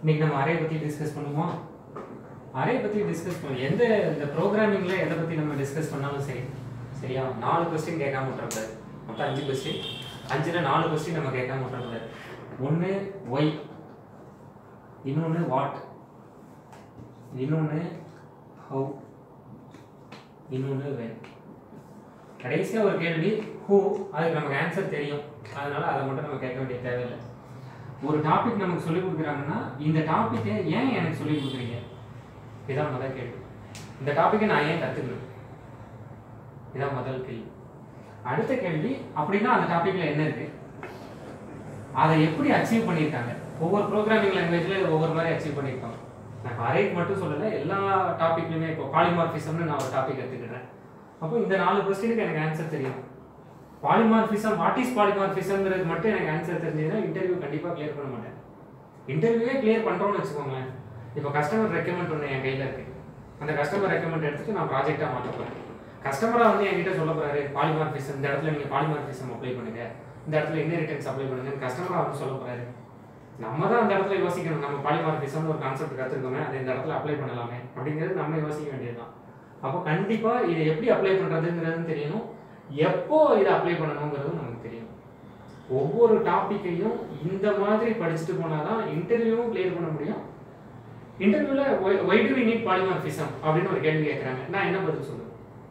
இன்னைக்கு நம்ம அரே பற்றி டிஸ்கஸ் பண்ணுவோமா அரே பற்றி டிஸ்கஸ் பண்ணுவோம் எந்த இந்த ப்ரோக்ராமிங்கில் எதை பற்றி நம்ம டிஸ்கஸ் பண்ணாலும் சரி சரியா நாலு கொஸ்டின் கேட்காம விட்டுறக்கூடாது மொத்தம் அஞ்சு கொஸ்டின் அஞ்சில் நாலு கொஸ்டின் நம்ம கேட்காம விட்டுறக்கூடாது ஒன்று ஒய் இன்னொன்று வாட் இன்னொன்று ஹவு இன்னொன்று வென் கடைசியாக ஒரு கேள்வி ஹூ அதுக்கு நமக்கு ஆன்சர் தெரியும் அதனால அதை மட்டும் நம்ம கேட்க வேண்டிய தேவையில்லை ஒரு டாபிக் நமக்கு சொல்லிக் கொடுக்குறாங்கன்னா இந்த டாப்பிக்கை ஏன் எனக்கு சொல்லிக் கொடுக்குறீங்க இதான் முதல் கேள்வி இந்த டாப்பிக்கை நான் ஏன் கற்றுக்கணும் இதான் முதல் கேள்வி அடுத்த கேள்வி அப்படின்னா அந்த டாப்பிக்கில் என்ன இருக்கு அதை எப்படி அச்சீவ் பண்ணியிருக்காங்க ஒவ்வொரு ப்ரோக்ராமிங் லாங்குவேஜில் ஒவ்வொரு மாதிரி அச்சீவ் பண்ணியிருக்காங்க நான் அரைக்கு மட்டும் சொல்லலை எல்லா டாப்பிக்லையுமே இப்போ பாலிமார்பிசம்னு நான் ஒரு டாபிக் எடுத்துக்கிட்டேன் அப்போ இந்த நாலு கொஸ்டினுக்கு எனக்கு ஆன்சர் தெரியும் பாலிமார்பிசம் வாட் இஸ் பாலிமார்பிசம்ங்கிறது மட்டும் எனக்கு ஆன்சர் தெரிஞ்சதுன்னா இன்டர்வியூ கண்டிப்பாக கிளியர் பண்ண மாட்டேன் இன்டர்வியூவே கிளியர் பண்ணுறோம்னு வச்சுக்கோங்களேன் இப்போ கஸ்டமர் ரெக்கமெண்ட் ஒன்று என் கையில் இருக்கு அந்த கஸ்டமர் ரெக்கமெண்ட் எடுத்துட்டு நான் ப்ராஜெக்டாக மாற்ற போகிறேன் கஸ்டமராக வந்து என்கிட்ட சொல்ல போறாரு பாலிமார்பிசம் இந்த இடத்துல நீங்கள் பாலிமார்பிசம் அப்ளை பண்ணுங்க இந்த இடத்துல இன்ஹெரிட்டன்ஸ் அப்ளை பண்ணுங்க கஸ்டமராக வந்து சொல்ல போறாரு நம்ம தான் அந்த இடத்துல யோசிக்கணும் நம்ம பாலிமார்பிசம்னு ஒரு கான்செப்ட் கற்றுருக்கோமே அதை இந்த இடத்துல அப்ளை பண்ணலாமே அப்படிங்கிறது நம்ம யோசிக்க வேண்டியதுதான் அப்போ கண்டிப்பாக இதை எப்படி அப்ளை பண்ணுறதுங்கிறது தெரியணும் எப்போ இதை அப்ளை பண்ணணுங்கிறது நமக்கு தெரியும் ஒவ்வொரு டாப்பிக்கையும் இந்த மாதிரி படிச்சுட்டு போனால் தான் இன்டர்வியூவும் கிளியர் பண்ண முடியும் இன்டர்வியூவில் why do we need polymorphism அப்படின்னு ஒரு கேள்வி கேட்குறாங்க நான் என்ன பதில் சொல்லுவேன்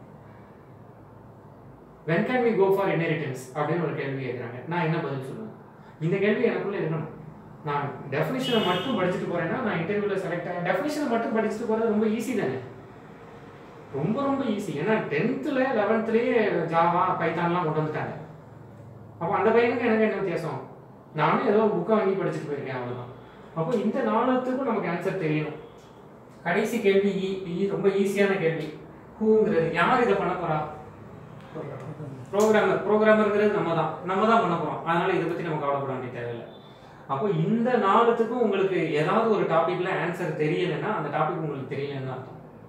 when can we go for inheritance அப்படின்னு ஒரு கேள்வி கேட்குறாங்க நான் என்ன பதில் சொல்லுவேன் இந்த கேள்வி எனக்குள்ள இருக்கணும் நான் டெஃபினிஷனை மட்டும் படிச்சுட்டு போறேன்னா நான் இன்டர்வியூல செலக்ட் ஆகிறேன் டெஃபினிஷனை மட்டும் படிச்சுட்டு போறது ரொம்ப ஈஸி தானே ரொம்ப ரொம்ப ஈஸி ஏன்னா டென்த்தில் லெவன்த்துலேயே ஜாவா பைத்தான்லாம் கொண்டு வந்துட்டாங்க அப்போ அந்த பையனுக்கு எனக்கு என்ன வித்தியாசம் நானும் ஏதோ புக்கை வாங்கி படிச்சுட்டு போயிருக்கேன் அவ்வளோதான் அப்போ இந்த நாலுத்துக்கும் நமக்கு ஆன்சர் தெரியணும் கடைசி கேள்வி ஈ- ஈ- ரொம்ப ஈஸியான கேள்வி ஹூங்கிறது யார் இதை பண்ண போறா ப்ரோக்ராமர் ப்ரோக்ராமருங்கிறது நம்ம தான் நம்ம தான் பண்ண போறோம் அதனால இதை பத்தி நம்ம கவலைப்பட வேண்டிய தேவையில்லை அப்போ இந்த நாலுத்துக்கும் உங்களுக்கு ஏதாவது ஒரு டாபிக்ல ஆன்சர் தெரியலைன்னா அந்த டாபிக் உங்களுக்கு தெரியலன்னு அர்த்தம்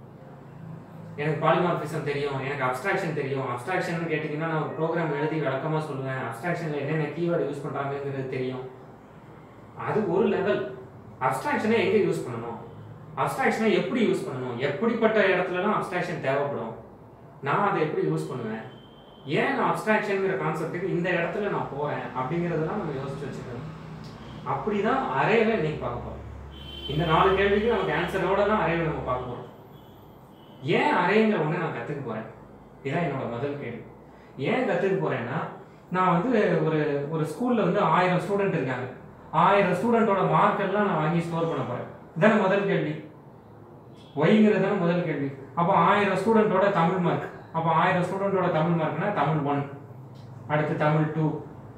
எனக்கு பாலிமார்பிசம் தெரியும் எனக்கு அப்ஸ்ட்ராக்ஷன் தெரியும் அப்ஸ்ட்ராக்ஷன் கேட்டிங்கன்னா நான் ஒரு ப்ரோக்ராம் எழுதி விளக்கமா சொல்லுவேன் அப்ஸ்ட்ராக்ஷன்ல என்னென்ன கீவேர்டு யூஸ் பண்றாங்கங்கிறது தெரியும் அது ஒரு லெவல் அப்ஸ்ட்ராக்ஷனை எங்க யூஸ் பண்ணணும் அப்ஸ்ட்ராக்ஷனை எப்படி யூஸ் பண்ணணும் எப்படிப்பட்ட இடத்துலலாம் அப்ஸ்ட்ராக்ஷன் தேவைப்படும் நான் அதை எப்படி யூஸ் பண்ணுவேன் ஏன் நான் அப்ஸ்ட்ராக்ஷனுங்கிற கான்செப்ட்டுக்கு இந்த இடத்துல நான் போறேன் அப்படிங்கிறதெல்லாம் நம்ம யோசிச்சு வச்சுக்கணும் அப்படிதான் அரையில இன்னைக்கு பார்க்க போறோம் இந்த நாலு கேள்விக்கு நமக்கு ஆன்சரோட தான் அரையில நம்ம பார்க்க போறோம் ஏன் அரைங்கிற ஒண்ணு நான் கத்துக்க போறேன் இதான் என்னோட முதல் கேள்வி ஏன் கத்துக்க போறேன்னா நான் வந்து ஒரு ஒரு ஸ்கூல்ல வந்து ஆயிரம் ஸ்டூடெண்ட் இருக்காங்க ஆயிரம் ஸ்டூடெண்டோட மார்க் எல்லாம் நான் வாங்கி ஸ்டோர் பண்ண போறேன் இதானே முதல் கேள்வி ஒய்ங்கிறது தானே முதல் கேள்வி அப்போ ஆயிரம் ஸ்டூடெண்டோட தமிழ் மார்க் அப்போ ஆயிரம் ஸ்டூடெண்டோட தமிழ் மார்க்னா தமிழ் ஒன் அடுத்து தமிழ் டூ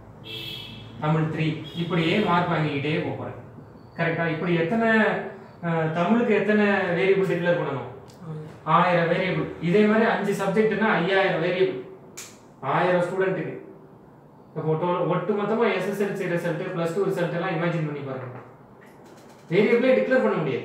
தமிழ் த்ரீ இப்படியே மார்க் வாங்கிக்கிட்டே போக போறேன் கரெக்டா இப்படி எத்தனை அஹ், தமிழுக்கு எத்தனை வேரியபிள் டிக்ளேர் பண்ணணும் ஆயிரம் வேரியபிள் இதே மாதிரி அஞ்சு சப்ஜெக்ட்னா ஐயாயிரம் வேரியபிள் ஆயிரம் ஸ்டூடெண்ட்டுக்கு இப்போ ஒட்டு- ஒட்டு மொத்தமாக SSLC result plus two result எல்லாம் இமேஜின் பண்ணி பாருங்க வேரியபிளே டிக்ளேர் பண்ண முடியாது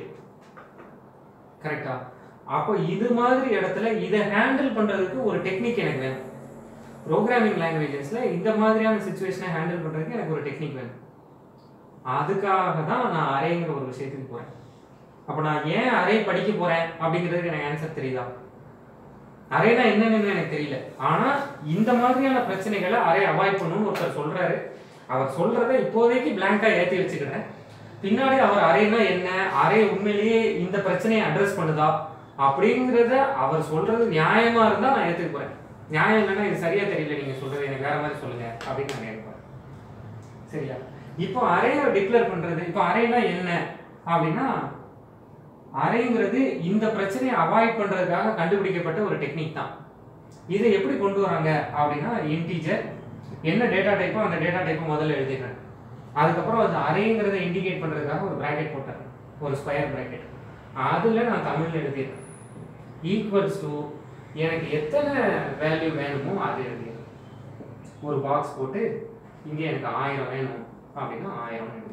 கரெக்டா அப்போ இது மாதிரி இடத்துல இதை ஹேண்டில் பண்றதுக்கு ஒரு டெக்னிக் எனக்கு வேணும் ப்ரோக்ராமிங் லாங்குவேஜஸ்ல இந்த மாதிரியான சுச்சுவேஷனை ஹேண்டில் பண்றதுக்கு எனக்கு ஒரு டெக்னிக் வேணும் அதுக்காக தான் நான் அரைங்கிற ஒரு விஷயத்துக்கு போறேன் அப்போ நான் ஏன் அரை படிக்க போறேன் அப்படிங்கிறதுக்கு எனக்கு ஆன்சர் தெரியுதா அரைனா என்னன்னு எனக்கு தெரியல ஆனா இந்த மாதிரியான பிரச்சனைகளை அரை அவாய்ட் பண்ணணும்னு ஒருத்தர் சொல்றாரு அவர் சொல்றதை இப்போதைக்கு பிளாங்கா ஏத்தி வச்சுக்கிறேன் பின்னாடி அவர் அரைனா என்ன அரை உண்மையிலேயே இந்த பிரச்சனையை அட்ரஸ் பண்ணுதா அப்படிங்கிறத அவர் சொல்றது நியாயமா இருந்தா நான் ஏத்துக்க போறேன் நியாயம் இல்லைன்னா இது சரியா தெரியல நீங்க சொல்றது எனக்கு வேற மாதிரி சொல்லுங்க அப்படின்னு நான் கேட்க போறேன் சரியா இப்போ அரையை டிக்ளேர் பண்றது இப்போ அரைனா என்ன அப்படின்னா அரைங்கிறது இந்த பிரச்சனையை அவாய்ட் பண்றதுக்காக கண்டுபிடிக்கப்பட்ட ஒரு டெக்னிக் தான் இதை எப்படி கொண்டு வராங்க அப்படின்னா இன்டீஜர் என்ன டேட்டா டைப்போ அந்த டேட்டா டைப்பை முதல்ல எழுதிடுறேன் அதுக்கப்புறம் அந்த அரைங்கிறத இண்டிகேட் பண்றதுக்காக ஒரு பிராக்கெட் போட்டேன் ஒரு ஸ்கொயர் பிராக்கெட் அதுல நான் தமிழ்ல எழுதிடுறேன் ஈக்குவல்ஸ் டு எனக்கு எத்தனை வேல்யூ வேணுமோ அது எழுதிடுறேன் ஒரு பாக்ஸ் போட்டு இங்கே எனக்கு ஆயிரம் வேணும் அப்படின்னா ஆயிரம் எழுதிடுறேன்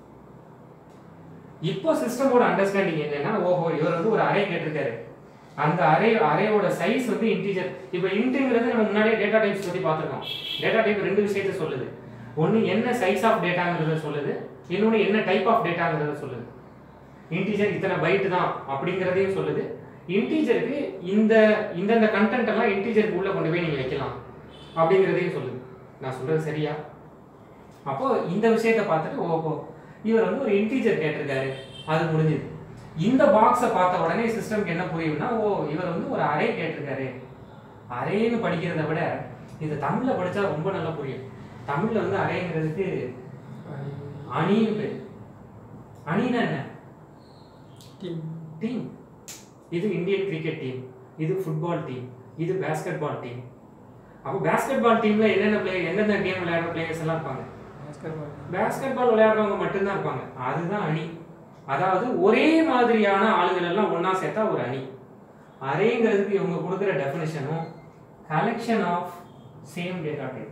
இப்போ சிஸ்டமோட அண்டர்ஸ்டாண்டிங் என்னன்னா ஓஹோ இவர் வந்து ஒரு அரே கேட்டிருக்காரு அந்த அரே அரேயோட சைஸ் வந்து இன்டீஜர் இப்போ இன்ட்டுங்கிறது நம்ம முன்னாடியே டேட்டா டைப்ஸ் பத்தி பார்த்துருக்கோம் டேட்டா டைப் ரெண்டு விஷயத்த சொல்லுது ஒன்று என்ன சைஸ் ஆஃப் டேட்டாங்கிறத சொல்லுது இன்னொன்று என்ன டைப் ஆஃப் டேட்டாங்கிறத சொல்லுது இன்டீஜர் இத்தனை பைட் தான் அப்படிங்கிறதையும் சொல்லுது இன்டீஜருக்கு இந்த இந்தந்த கண்டென்ட் எல்லாம் இன்டீஜருக்கு உள்ள கொண்டு போய் நீங்க வைக்கலாம் அப்படிங்கிறதையும் சொல்லுது நான் சொல்றது சரியா அப்போ இந்த விஷயத்தை பார்த்துட்டு ஓஹோ இவர் வந்து ஒரு இன்டீஜர் கேட்டிருக்காரு அது முடிஞ்சுது இந்த பாக்ஸை பார்த்த உடனே சிஸ்டம்க்கு என்ன புரியும்னா ஓ இவர் வந்து ஒரு அரே கேட்டிருக்காரு அரேன்னு படிக்கிறத விட இது தமிழ்ல படிச்சா ரொம்ப நல்லா புரியும் தமிழ்ல வந்து அரேங்கிறதுக்கு அணின்னு பேர் அணின்னா என்ன டீம் டீம் இது இந்தியன் கிரிக்கெட் டீம் இது ஃபுட்பால் டீம் இது பேஸ்கெட் பால் டீம் அப்போ பேஸ்கெட் பால் டீம்ல என்னென்ன பிளேயர் எந்தெந்த கேம் விளையாடுற பிளேயர்ஸ் எல்லாம் இருப்பாங்க பேஸ்கெட் பால் விளையாடுறவங்க மட்டும்தான் இருப்பாங்க அதுதான் அணி அதாவது ஒரே மாதிரியான ஆளுகள் எல்லாம் ஒண்ணா சேர்த்தா ஒரு அணி அரேங்கிறதுக்கு இவங்க கொடுக்குற டெஃபினிஷனும் collection of same data type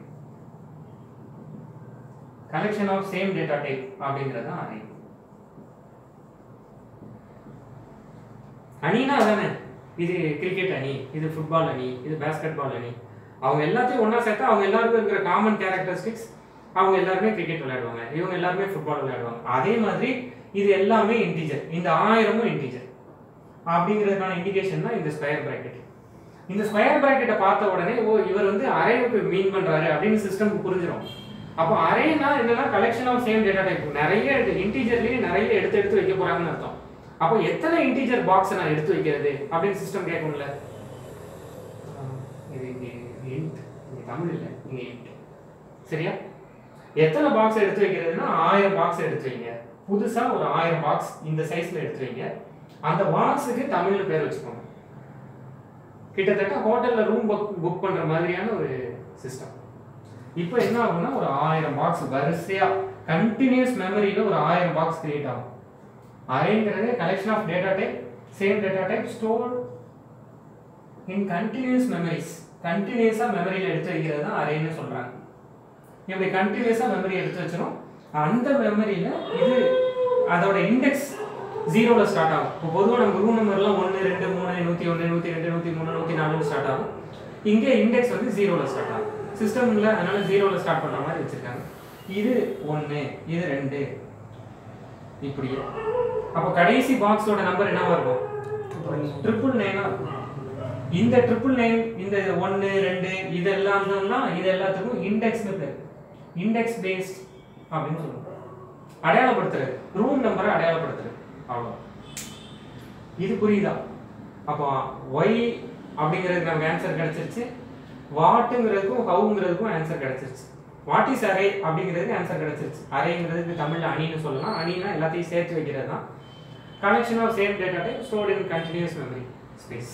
collection of same data type அப்படிங்கிறது தான் அரே அணினா அதானே இது கிரிக்கெட் அணி இது ஃபுட்பால் அணி இது பேஸ்கெட் பால் அணி அவங்க எல்லாத்தையும் ஒண்ணா சேர்த்தா அவங்க எல்லாருக்கும் இருக்கிற காமன் கேரக்டரிஸ்டிக்ஸ் அவங்க எல்லாருமே கிரிக்கெட் விளையாடுவாங்க இவங்க எல்லாருமே ஃபுட்பால் விளையாடுவாங்க அதே மாதிரி இது எல்லாமே இன்டிஜர் இந்த ஆயிரமும் இன்டிஜர் அப்படிங்கிறதுக்கான இண்டிகேஷன் தான் இந்த ஸ்கொயர் பிராக்கெட் இந்த ஸ்கொயர் பிராக்கெட்டை பார்த்த உடனே ஓ இவர் வந்து அரேவுக்கு மீன் பண்றாரு அப்படின்னு சிஸ்டம்க்கு புரிஞ்சிடும் அப்போ அரேனா என்னன்னா collection of same data type நிறைய இன்டீஜர்லயே நிறைய எடுத்து எடுத்து வைக்க போறாங்கன்னு அர்த்தம் அப்போ எத்தனை இன்டீஜர் பாக்ஸ் நான் எடுத்து வைக்கிறது அப்படின்னு சிஸ்டம் கேட்கும்ல ஆஹ் இது இங்க int இங்க தமிழ் இல்லை இங்க int சரியா எத்தனை பாக்ஸ் எடுத்து வைக்கிறதுனா ஆயிரம் பாக்ஸ் எடுத்து வைங்க புதுசா ஒரு ஆயிரம் பாக்ஸ் இந்த சைஸ்ல எடுத்து வைங்க அந்த பாக்ஸுக்கு தமிழ்ல பேர் வச்சுக்கோங்க கிட்டத்தட்ட ஹோட்டல்ல ரூம் புக் புக் பண்ற மாதிரியான ஒரு சிஸ்டம் இப்போ என்ன ஆகும்னா ஒரு ஆயிரம் பாக்ஸ் வரிசையா கண்டினியூஸ் மெமரியில ஒரு ஆயிரம் பாக்ஸ் கிரியேட் ஆகும் அரேங்கிறது collection of data type same data type store in continuous memories கண்டினியூஸா மெமரியில எடுத்து வைக்கிறது தான் அரேன்னு சொல்றாங்க இப்படி கண்டினியூஸா மெமரி எடுத்து வச்சிரும் அந்த மெமரியில இது அதோட இண்டெக்ஸ் ஜீரோல ஸ்டார்ட் ஆகும் இப்போ பொதுவாக நம்ம ரூம் நம்பர்லாம் ஒன்று ரெண்டு மூணு நூற்றி ஒன்று நூற்றி ரெண்டு நூற்றி மூணு நூற்றி நாலு ஸ்டார்ட் ஆகும் இங்கே இண்டெக்ஸ் வந்து ஜீரோல ஸ்டார்ட் ஆகும் சிஸ்டம்ல அதனால ஜீரோல ஸ்டார்ட் பண்ற மாதிரி வச்சிருக்காங்க இது ஒன்று இது ரெண்டு இப்படியே அப்போ கடைசி பாக்ஸோட நம்பர் என்னவா இருக்கும் ட்ரிபிள் நைனா இருக்கும் இந்த ட்ரிபிள் நைன் இந்த ஒன்று ரெண்டு இதெல்லாம் தான் இது எல்லாத்துக்கும் இண்டெக்ஸ்னு பேர் இண்டெக்ஸ் பேஸ்ட் அப்படின்னு சொல்லுவோம் அடையாளப்படுத்துறது ரூம் நம்பரை அடையாளப்படுத்துறது அவ்வளோ இது புரியுதா அப்போ ஒய் அப்படிங்கிறதுக்கு நமக்கு ஆன்சர் கிடைச்சிருச்சு வாட்டுங்கிறதுக்கும் ஹவுங்கிறதுக்கும் ஆன்சர் கிடைச்சிருச்சு வாட் இஸ் அரே அப்படிங்கிறதுக்கு ஆன்சர் கிடைச்சிருச்சு அரேங்கிறதுக்கு தமிழ்ல அணின்னு சொல்லலாம் அணினா எல்லாத்தையும் சேர்த்து வைக்கிறது தான் connection of same data type stored in continuous memory space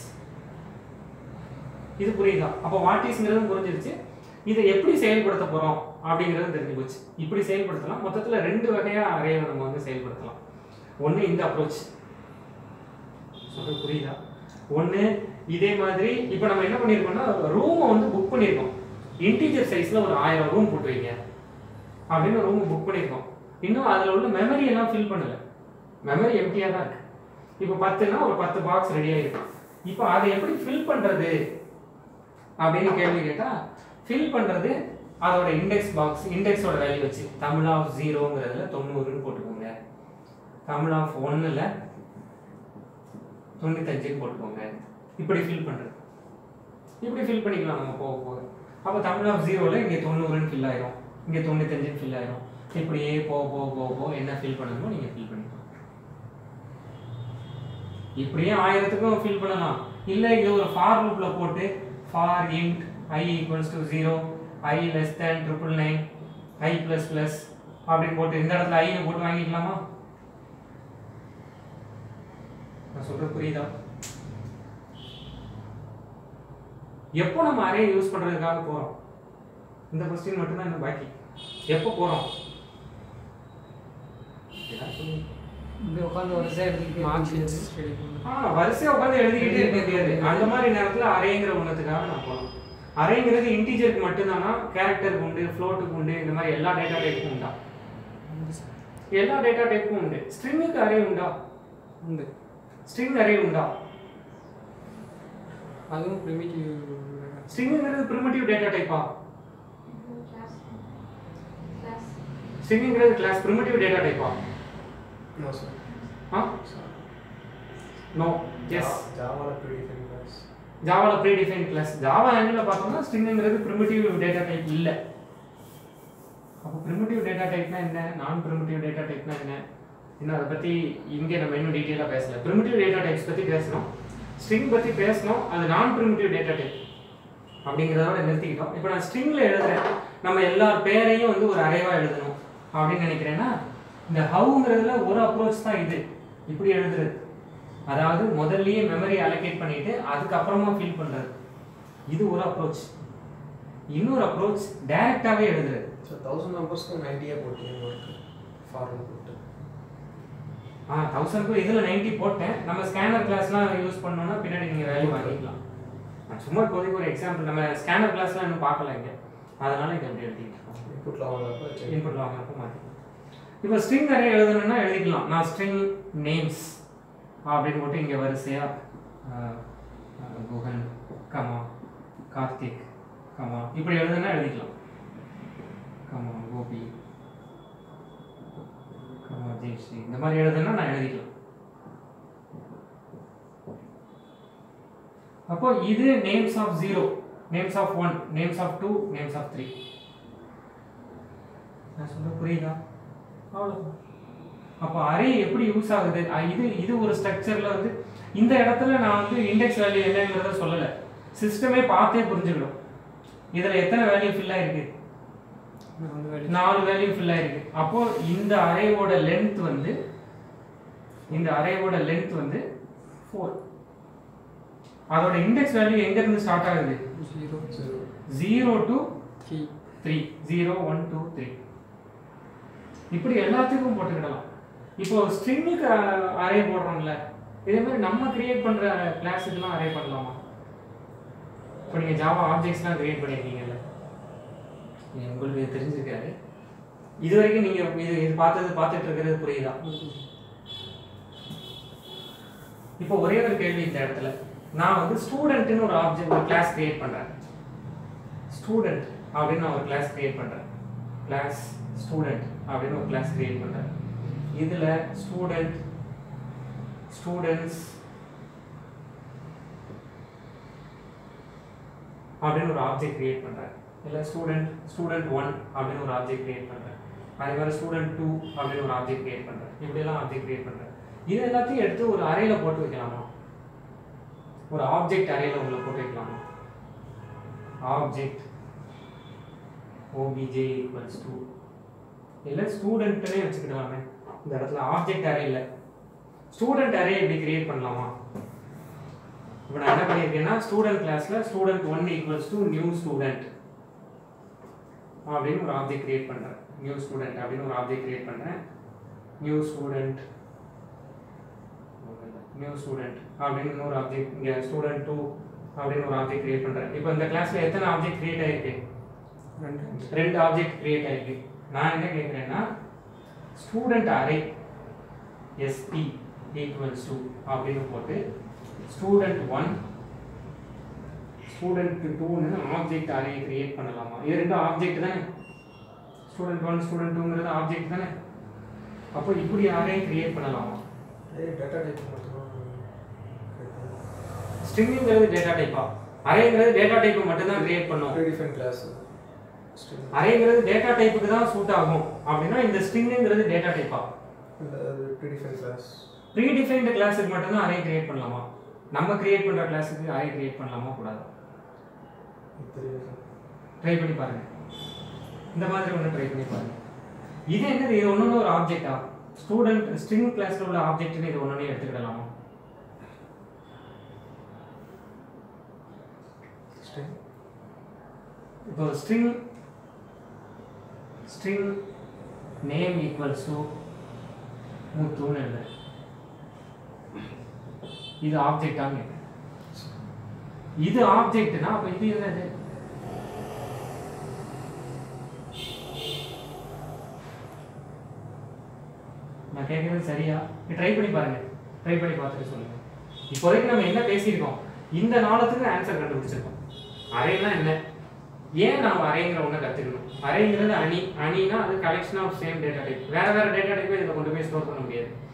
இது புரியுதா அப்போ வாட் இஸ்ங்கிறதும் புரிஞ்சிருச்சு இதை எப்படி செயல்படுத்த போறோம் அப்படிங்கிறது தெரிஞ்சு போச்சு இப்படி செயல்படுத்தலாம் மொத்தத்துல ரெண்டு வகையா அரேவை நம்ம வந்து செயல்படுத்தலாம் ஒண்ணு இந்த அப்ரோச் சொல்றது புரியுதா ஒண்ணு இதே மாதிரி இப்போ நம்ம என்ன பண்ணிருக்கோம்னா ரூமை வந்து புக் பண்ணியிருக்கோம் இன்டீஜர் சைஸ்ல ஒரு ஆயிரம் ரூம் போட்டு வைங்க அப்படின்னு ரூம் புக் பண்ணியிருக்கோம் இன்னும் அதுல உள்ள மெமரி எல்லாம் ஃபில் பண்ணல மெமரி எம்டியா தான் இருக்கு இப்போ பத்துனா ஒரு பத்து பாக்ஸ் ரெடியா இருக்கு இப்போ அதை எப்படி ஃபில் பண்றது அப்படின்னு கேள்வி கேட்டா ஃபில் பண்றது அதோட இண்டெக்ஸ் பாக்ஸ் இண்டெக்ஸோட வேல்யூ வச்சு தமிழ் ஆஃப் ஜீரோங்கிறதுல தொண்ணூறுன்னு போட்டுக்கோங்க தமிழ் ஆஃப் ஒன்னுல தொண்ணூத்தஞ்சுன்னு போட்டுக்கோங்க இப்படி ஃபில் பண்றது இப்படி ஃபில் பண்ணிக்கலாம் நம்ம போக போக அப்போ தமிழ் ஆஃப் ஜீரோவில் இங்கே தொண்ணூறுன்னு ஃபில் ஆயிரும் இங்கே தொண்ணூத்தஞ்சுன்னு ஃபில் ஆயிரும் இப்படியே போக போக போக போக என்ன ஃபில் பண்ணணுமோ நீங்கள் ஃபில் பண்ணிக்கலாம் இப்படியே ஆயிரத்துக்கும் ஃபில் பண்ணலாம் இல்லை இது ஒரு ஃபார் லூப்பில் போட்டு for int I equals to zero I less than triple nine I plus plus அப்படின்னு போட்டு இந்த இடத்துல ஐன்னு போட்டு வாங்கிக்கலாமா நான் சொல்றது புரியுதா எப்போ நம்ம அரே யூஸ் பண்றதுக்காக போறோம் இந்த கொஸ்டின் மட்டும் தான் இன்னும் பாக்கி எப்போ போறோம் ஏதாவது சொல்லுங்க. இங்க உட்காந்து வரிசையா எழுதிக்கிட்டே Marks இருக்க sheets. முடியாது. Ready பண்ணு. ஆ வரிசையா உட்காந்து எழுதிக்கிட்டே இருக்க முடியாது அந்த மாதிரி நேரத்துல அரேங்கிற ஒண்ணுத்துக்காக நான் போகலாம் அரேங்கிறது இன்டீஜருக்கு மட்டும்தானா கேரக்டருக்கு உண்டு ஃப்ளோட்டுக்கு உண்டு இந்த மாதிரி எல்லா டேட்டா டைப்புக்கும் உண்டா உண்டு சார். எல்லா டேட்டா டைப்புக்கும் உண்டு ஸ்ட்ரிங்குக்கு அரே உண்டா உண்டு ஸ்ட்ரிங் அரே உண்டா அதுவும் primitive ஸ்ட்ரிங்குங்கிறது பிரிமிட்டிவ் டேட்டா டைப்பா Class. Class. ஸ்ட்ரிங்குங்கிறது கிளாஸ் பிரிமிட்டிவ் டேட்டா டைப்பா no sir. ஆ நோ எஸ் ஜாவால ப்ரீடிஃபைன் கிளாஸ் ஜாவால ப்ரீ டிஃபைன் கிளாஸ் ஜாவா ஆங்கிளில் பார்த்தோம்னா ஸ்ட்ரிங்கிறது ப்ரிமிட்டிவ் டேட்டா டைப் இல்லை அப்போ ப்ரிமிட்டிவ் டேட்டா டைப்னா என்ன நான் ப்ரிமிட்டிவ் டேட்டா டைப்னா என்ன இன்னும் அதை பற்றி இங்கே நம்ம இன்னும் டீட்டெயிலாக பேசல ப்ரிமிட்டிவ் டேட்டா டைப்ஸ் பற்றி பேசணும் ஸ்ட்ரிங் பற்றி பேசணும் அது நான் ப்ரிமிட்டிவ் டேட்டா டைப் அப்படிங்கிறதோட நிறுத்திக்கிட்டோம் இப்போ நான் ஸ்ட்ரிங்கில் எழுதுறேன் நம்ம எல்லார் பேரையும் வந்து ஒரு அரைவாக எழுதணும் அப்படின்னு நினைக்கிறேன்னா இந்த ஹவுங்கிறதுல ஒரு அப்ரோச் தான் இது இப்படி எழுதுறது அதாவது முதல்லயே மெமரி அலோகேட் பண்ணிட்டு அதுக்கப்புறமா ஃபில் பண்றது இது ஒரு அப்ரோச் இன்னொரு அப்ரோச் டைரக்டாவே எழுதுறது ஸோ தௌசண்ட் நம்பர்ஸ்க்கு நைன்டியாக போட்டீங்க ஒர்க்கு ஃபார்வர்ட் போட்டு ஆ தௌசண்ட்க்கு இதில் நைன்ட்டி போட்டேன் நம்ம ஸ்கேனர் கிளாஸ்லாம் யூஸ் பண்ணோம்னா பின்னாடி நீங்கள் வேல்யூ வாங்கிக்கலாம் நான் சும்மா இப்போதைக்கு ஒரு எக்ஸாம்பிள் நம்ம ஸ்கேனர் கிளாஸ்லாம் இன்னும் பார்க்கல இங்கே அதனால இதை எப்படி எழுதிட்டு இருக்கோம் இன்புட்டில் வாங்குறப்ப இன்புட் வாங்குறப்போ மாற்றிக்கலாம் இப்போ ஸ்ட்ரிங் அரே எழுதணும்னா எழுதிக்கலாம் நான் ஸ்ட்ரிங் நேம்ஸ் அப்படின்னு போட்டு இங்கே வரிசையா ஆஹ், ஆஹ், குகன் கமா கார்த்திக் கமா இப்படி எழுதுனா எழுதிக்கலாம் கமா கோபி கமா ஜெயஸ்ரீ இந்த மாதிரி எழுதுனா நான் எழுதிக்கலாம் அப்போ இது names of zero names of one names of two names of three நான் சொல்ல புரியுதா அவ்வளோதான் அப்போ அரே எப்படி யூஸ் ஆகுது அஹ் இது இது ஒரு ஸ்ட்ரக்சரில் வந்து இந்த இடத்துல நான் வந்து இண்டெக்ஸ் வேல்யூ என்னங்கிறத சொல்லலை சிஸ்டமே பார்த்தே புரிஞ்சுக்கணும் இதில் எத்தனை வேல்யூ ஃபில் ஆயிருக்கு நாலு வேல்யூ நாலு வேல்யூ ஃபில் ஆயிருக்கு அப்போ இந்த அரேவோட லென்த் வந்து இந்த அரேவோட லென்த் வந்து ஃபோர் அதோட இண்டெக்ஸ் வேல்யூ எங்க இருந்து ஸ்டார்ட் ஆகுது zero zero zero to three three zero one two three இப்படி எல்லாத்துக்கும் போட்டுக்கிடலாம் இப்போ ஸ்ட்ரிங்குக்கு அரே போடுறோம்ல இதே மாதிரி நம்ம கிரியேட் பண்ற கிளாஸுக்கெல்லாம் அரே பண்ணலாமா இப்போ நீங்க ஜாவா ஆப்ஜெக்ட்ஸ்லாம் கிரியேட் பண்ணியிருக்கீங்கல்ல இது உங்களுக்கு இது தெரிஞ்சிருக்காரு இது வரைக்கும் நீங்க இது இது பார்த்தது பார்த்துட்டு இருக்கிறது புரியுதா இப்போ ஒரே ஒரு கேள்வி இந்த இடத்துல நான் வந்து ஸ்டூடெண்ட்னு ஒரு ஆப்ஜெக்ட் ஒரு கிளாஸ் கிரியேட் பண்றேன் ஸ்டூடெண்ட் அப்படின்னு நான் ஒரு கிளாஸ் கிரியேட் பண்றேன் கிளாஸ் ஸ்டூடெண்ட் அப்படின்னு ஒரு கிளாஸ் கிரியேட் பண்றேன் இதுல ஸ்டூடெண்ட் ஸ்டூடெண்ட்ஸ் அப்படின்னு ஒரு ஆப்ஜெக்ட் கிரியேட் பண்றேன் இல்ல ஸ்டூடெண்ட் ஸ்டூடெண்ட் ஒன் அப்படின்னு ஒரு ஆப்ஜெக்ட் கிரியேட் பண்றேன் அதே மாதிரி ஸ்டூடெண்ட் டூ அப்படின்னு ஒரு ஆப்ஜெக்ட் கிரியேட் பண்றேன் இப்படியெல்லாம் ஆப்ஜெக்ட் கிரியேட் பண்றேன் இது எல்லாத்தையும் எடுத்து ஒரு அறையில போட்டு வைக்கலாமா ஒரு ஆப்ஜெக்ட் அறையில உங்களை போட்டு வைக்கலாமா ஆப்ஜெக்ட் ஓபிஜே ஈக்குவல்ஸ் டூ இல்லை ஸ்டூடெண்ட்னே வச்சுக்கிடலாமே இந்த இடத்துல ஆப்ஜெக்ட் அரே இல்லை ஸ்டூடெண்ட் அரே எப்படி கிரியேட் பண்ணலாமா இப்போ நான் என்ன பண்ணியிருக்கேன்னா ஸ்டூடெண்ட் கிளாஸ்ல student one equals to new student அப்படின்னு ஒரு ஆப்ஜெக்ட் கிரியேட் பண்றேன் நியூ ஸ்டூடெண்ட் அப்படின்னு ஒரு ஆப்ஜெக்ட் கிரியேட் பண்றேன் நியூ ஸ்டூடெண்ட் நியூ ஸ்டூடெண்ட் அப்படின்னு இன்னொரு ஆப்ஜெக்ட் இங்க ஸ்டூடெண்ட் டூ அப்படின்னு ஒரு ஆப்ஜெக்ட் கிரியேட் பண்றேன் இப்போ இந்த கிளாஸ்ல எத்தனை ஆப்ஜெக்ட் கிரியேட் ஆயிருக்கு ரெண்டு ரெண்டு ஆப்ஜெக்ட் கிரியேட் ஆயிருக்கு நான் என்ன கேட்குறேன்னா student array SP equals to அப்படின்னு போட்டு ஸ்டூடெண்ட் ஒன் ஸ்டூடெண்ட் டூன்னு ஆப்ஜெக்ட் அரே கிரியேட் பண்ணலாமா இது ரெண்டும் ஆப்ஜெக்ட் தானே ஸ்டூடெண்ட் ஒன் ஸ்டூடெண்ட் டூங்கிறது ஆப்ஜெக்ட் தானே அப்போ இப்படி அரே கிரியேட் பண்ணலாமா அதே டேட்டா டைப் மட்டும்தான் ஸ்ட்ரிங்குங்கிறது டேட்டா டைப்பா அரேங்கிறது டேட்டா டைப் மட்டும்தான் கிரியேட் பண்ணும் ப்ரீடிஃபைன் கிளாஸ் ஸ்ட்ரிங் அரேங்கிறது டேட்டா டைப்புக்கு தான் சூட் ஆகும் அப்படின்னா இந்த ஸ்ட்ரிங்குங்கிறது டேட்டா டைப்பா இல்லை அது ப்ரீடிஃபைன் கிளாஸ் ப்ரீ டிஃபைன்டு கிளாஸுக்கு மட்டும்தான் அரே கிரியேட் பண்ணலாமா நம்ம கிரியேட் பண்ற கிளாஸுக்கு அரே கிரியேட் பண்ணலாமா கூடாது தெரியாது ட்ரை பண்ணி பாருங்க இந்த மாதிரி ஒன்று ட்ரை பண்ணி பாருங்க இது என்னது இது ஒன்று ஒரு ஆப்ஜெக்டா ஸ்டூடெண்ட் ஸ்ட்ரிங் கிளாஸ்ல உள்ள ஆப்ஜெக்ட்னு இது ஒன்று எடுத்துக்கிடலாமா ஸ்ட்ரிங் இப்போ string string name equals to முத்துன்னு எழுது இது ஆப்ஜெக்டான்னு கேட்குறேன் இது ஆப்ஜெக்ட்னா அப்ப இது என்னது நான் கேட்கறது சரியா ட்ரை பண்ணி பாருங்க ட்ரை பண்ணி பார்த்துட்டு சொல்லுங்க இப்போதைக்கு நம்ம என்ன பேசியிருக்கோம் இந்த நாளத்துக்கு ஆன்சர் கண்டுபிடிச்சிருக்கோம் அரேனா என்ன ஏன் நம்ம அரேங்கிற ஒண்ணை கத்துக்கணும் அரேங்கிறது அணி அணினா அது collection of same data type வேற வேற டேட்டா டைப்பை இதில் கொண்டு போய் ஸ்டோர் பண்ண முடியாது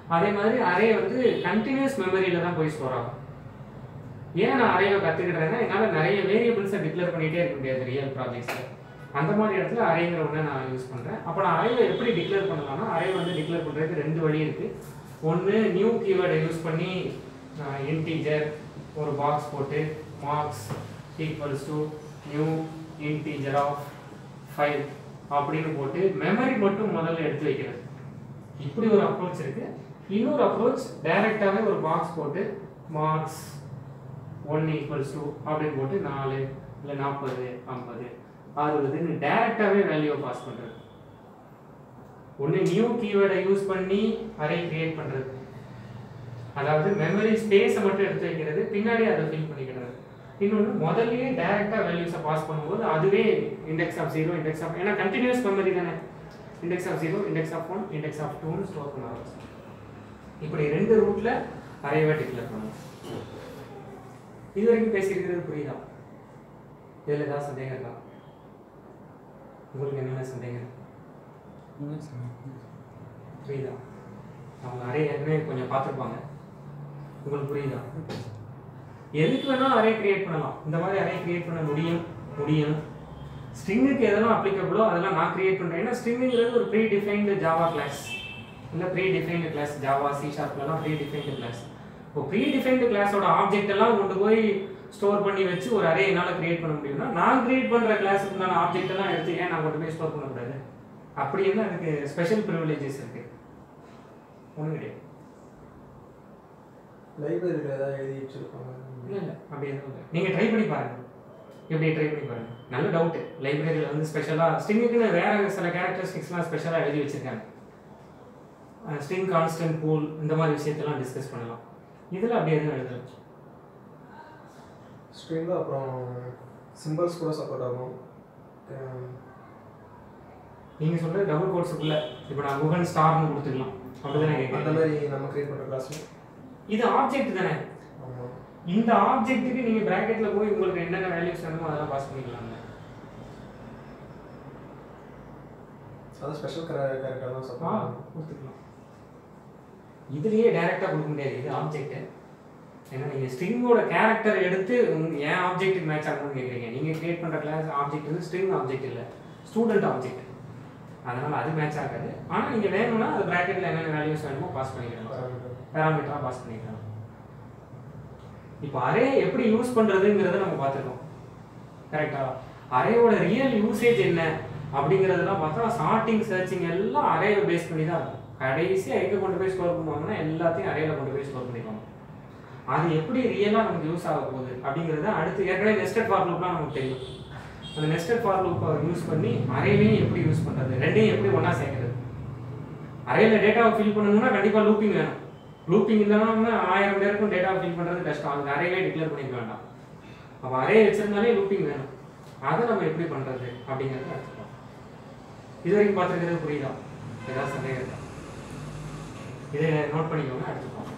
அதே மாதிரி அரே வந்து கண்டினியூஸ் மெமரியில தான் போய் ஸ்டோர் ஆகும் ஏன் நான் அரேவை கற்றுக்கிட்டேன்னா என்னால் நிறைய வேரியபிள்ஸை டிக்ளேர் பண்ணிகிட்டே இருக்க முடியாது ரியல் ப்ராஜெக்ட்ஸில் அந்த மாதிரி இடத்துல அரேங்கிற ஒன்று நான் யூஸ் பண்ணுறேன் அப்போ நான் அரேவை எப்படி டிக்ளேர் பண்ணலாம்னா அரே வந்து டிக்ளேர் பண்ணுறதுக்கு ரெண்டு வழி இருக்குது ஒன்று நியூ கீவேர்டை யூஸ் பண்ணி இன்டீஜர் ஒரு பாக்ஸ் போட்டு marks equals to new integer of five அப்படின்னு போட்டு மெமரி மட்டும் முதல்ல எடுத்து வைக்கிறது இப்படி ஒரு அப்ரோச் இருக்கு இன்னொரு அப்ரோச் டைரக்டாகவே ஒரு பாக்ஸ் போட்டு மார்க்ஸ் ஒன் ஈக்குவல்ஸ் டூ அப்படின்னு போட்டு நாலு இல்லை நாற்பது ஐம்பது அறுபதுன்னு டைரக்டாகவே வேல்யூவை பாஸ் பண்ணுறது ஒன்று நியூ கீவேர்டை யூஸ் பண்ணி அரே கிரியேட் பண்ணுறது அதாவது மெமரி ஸ்பேஸை மட்டும் எடுத்து வைக்கிறது பின்னாடி அதை ஃபில் பண்ணிக்கிறது இன்னொன்று முதல்லயே டைரெக்டாக வேல்யூஸை பாஸ் பண்ணும்போது அதுவே index of zero index of ஏன்னா கண்டினியூஸ் மெமரி தானே index of zero index of one index of டூன்னு ஸ்டோர் பண்ண ஆரம்பிச்சு இப்படி ரெண்டு ரூட்ல அரேவை டிக்ளேர் பண்ணணும் இது வரைக்கும் பேசியிருக்கிறது புரியுதா இதில் ஏதாவது சந்தேகம் இருக்கா உங்களுக்கு என்னென்ன சந்தேகம் இருக்கு? என்ன சார் புரியுதா அவங்க அரே ஏற்கனவே கொஞ்சம் பார்த்துருப்பாங்க உங்களுக்கு புரியுதா எதுக்கு வேணாலும் அரே கிரியேட் பண்ணலாம் இந்த மாதிரி அரே கிரியேட் பண்ண முடியும் முடியும் ஸ்ட்ரிங்குக்கு எதெல்லாம் அப்ளிகபிளோ அதெல்லாம் நான் கிரியேட் பண்ணுறேன் ஏன்னா ஸ்ட்ரிங்குங்கிறது ஒரு ப்ரீ டிஃபைன்டு ஜாவா கிளாஸ் இல்லை predefined class Java C ஷார்ப்லலாம் ப்ரீ டிஃபைன்டு கிளாஸ் இப்போ ப்ரீ டிஃபைன்டு கிளாஸோட ஆப்ஜெக்ட் எல்லாம் கொண்டு போய் ஸ்டோர் பண்ணி வச்சு ஒரு அரே என்னால் கிரியேட் பண்ண முடியும்னா நான் கிரியேட் பண்ணுற கிளாஸுக்கு உண்டான ஆப்ஜெக்ட் எல்லாம் எடுத்து ஏன் நான் கொண்டு போய் ஸ்டோர் பண்ணக்கூடாது அப்படி என்ன எனக்கு ஸ்பெஷல் ப்ரிவிலேஜஸ் இருக்கு ஒன்றும் கிடையாது லைப்ரரியில் ஏதாவது எழுதி வச்சிருப்பாங்க இல்லை இல்லை அப்படி எதுவும் இல்லை நீங்கள் ட்ரை பண்ணி பாருங்க இப்படி ட்ரை பண்ணி பாருங்க நல்ல டவுட்டு லைப்ரரியில் வந்து ஸ்பெஷலாக ஸ்ட்ரிங்குக்குன்னு வேற சில கேரக்டரிஸ்டிக்ஸ்லாம் ஸ்பெஷலாக எழுதி வச்சிருக்காங்க ஸ்ட்ரிங் கான்ஸ்டன்ட் பூல் இந்த மாதிரி விஷயத்தெல்லாம் டிஸ்கஸ் பண்ணலாம் இதில் அப்படி எதுவும் எழுதல ஸ்ட்ரிங்கில் அப்புறம் சிம்பிள்ஸ் கூட சப்போர்ட் ஆகும் அஹ் நீங்கள் சொல்கிற டபுள் கோட்ஸுக்குள்ள இப்போ நான் குகன் ஸ்டார்னு கொடுத்துக்கலாம் அப்படிதானே அந்த கேட்குறேன் மாதிரி நம்ம கிரியேட் பண்ணுற கிளாஸில் இது ஆப்ஜெக்ட் தானே ஆமாம் இந்த ஆப்ஜெக்ட்டுக்கு நீங்கள் ப்ராக்கெட்டில் போய் உங்களுக்கு என்னென்ன வேல்யூஸ் வேணுமோ அதெல்லாம் பாஸ் பண்ணிக்கலாம்ல அது ஸ்பெஷல் கேரக்டர் தான் ஆ சப்போர்ட் ஆகும் கொடுத்துக்கலாம் இதுலயே டைரக்டா கொடுக்க முடியாது இது ஆப்ஜெக்ட் ஏன்னா நீங்க ஸ்ட்ரிங்கோட கேரக்டர் எடுத்து உங்க- என் ஆப்ஜெக்ட்டுக்கு மேட்ச் ஆகணும்னு கேக்குறீங்க நீங்க கிரியேட் பண்ற கிளாஸ் ஆப்ஜெக்ட் வந்து ஸ்ட்ரிங் ஆப்ஜெக்ட் இல்ல ஸ்டூடெண்ட் ஆப்ஜெக்ட் அதனால அது மேட்ச் ஆகாது ஆனா நீங்க வேணும்னா அது பிராக்கெட்ல என்னென்ன வேல்யூஸ் வேணுமோ பாஸ் பண்ணிக்கலாம் parameter. பேராமீட்டரா பாஸ் பண்ணிக்கலாம் இப்போ அரே எப்படி யூஸ் பண்றதுங்கிறத நம்ம பார்த்துருக்கோம் கரெக்டா அரேவோட ரியல் யூசேஜ் என்ன அப்படிங்கிறதெல்லாம் பார்த்தா சார்ட்டிங் சர்ச்சிங் எல்லாம் அரேவை பேஸ் பண்ணி தான் இருக்கும் கடைசியாக எங்கே கொண்டு போய் ஸ்டோர் பண்ணுவாங்கன்னா எல்லாத்தையும் அரேல கொண்டு போய் ஸ்டோர் பண்ணிக்குவாங்க அது எப்படி ரியலாக நமக்கு யூஸ் ஆக போகுது அப்படிங்கிறத அடுத்து ஏற்கனவே நெஸ்டட் ஃபார் லூப்லாம் நமக்கு தெரியும் அந்த நெஸ்டட் ஃபார் லூப்பை யூஸ் பண்ணி அரேவையும் எப்படி யூஸ் பண்ணுறது ரெண்டையும் எப்படி ஒன்றா சேர்க்கறது அரேல டேட்டாவை ஃபில் பண்ணணும்னா கண்டிப்பாக லூப்பிங் வேணும் லூப்பிங் இல்லாம ஆயிரம் பேருக்கும் டேட்டாவை ஃபில் பண்ணுறது கஷ்டம் அதுக்கு அரேவே டிக்ளேர் பண்ணிக்க வேண்டாம் அப்போ அரே வச்சிருந்தாலே லூப்பிங் வேணும் அதை நம்ம எப்படி பண்ணுறது அப்படிங்கிறத எடுத்துக்கலாம் இது வரைக்கும் பார்த்துருக்கிறது புரியுதா ஏதாவது சந்தேகம் இருக்கா இதை நோட் பண்ணிக்கோங்க எடுத்துப்போம்